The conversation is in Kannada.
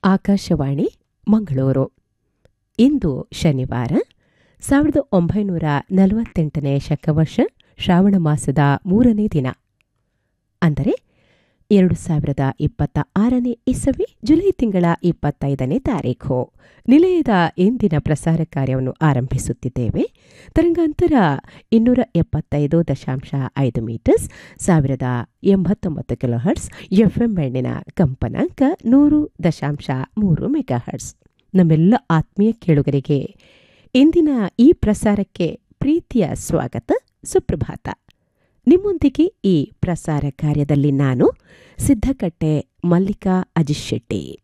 ಆಕಾಶವಾಣಿ ಮಂಗಳೂರು ಇಂದು ಶನಿವಾರ ಸಾವಿರದ ಒಂಬೈನೂರ ನಲವತ್ತೆಂಟನೇ ಶಕವರ್ಷ ಶ್ರಾವಣ ಮಾಸದ ಮೂರನೇ ದಿನ ಅಂದರೆ ಎರಡು ಸಾವಿರದ ಇಪ್ಪತ್ತ ಆರನೇ ಇಸವಿ ಜುಲೈ ತಿಂಗಳ ಇಪ್ಪತ್ತೈದನೇ ತಾರೀಖು ನಿಲಯದ ಇಂದಿನ ಪ್ರಸಾರ ಕಾರ್ಯವನ್ನು ಆರಂಭಿಸುತ್ತಿದ್ದೇವೆ ತರಂಗಾಂತರ ಇನ್ನೂರ ಎಪ್ಪತ್ತೈದು ದಶಾಂಶ ಐದು ಮೀಟರ್ಸ್ ಸಾವಿರದ ಎಂಬತ್ತೊಂಬತ್ತು ಕಿಲೋ ಹರ್ಟ್ಸ್ ಎಫ್ಎಂ ಬ್ಯಾಂಡಿನ ಕಂಪನಾಂಕ ನೂರು ದಶಾಂಶ ಮೂರು ಮೆಗಾ ಹರ್ಟ್ಸ್ ನಮ್ಮೆಲ್ಲ ಆತ್ಮೀಯ ಕೇಳುಗರಿಗೆ ಇಂದಿನ ಈ ಪ್ರಸಾರಕ್ಕೆ ಪ್ರೀತಿಯ ಸ್ವಾಗತ ಸುಪ್ರಭಾತ ನಿಮ್ಮೊಂದಿಗೆ ಈ ಪ್ರಸಾರ ಕಾರ್ಯದಲ್ಲಿ ನಾನು ಸಿದ್ಧಕಟ್ಟೆ ಮಲ್ಲಿಕಾ ಅಜಿಶ್ ಶೆಟ್ಟಿ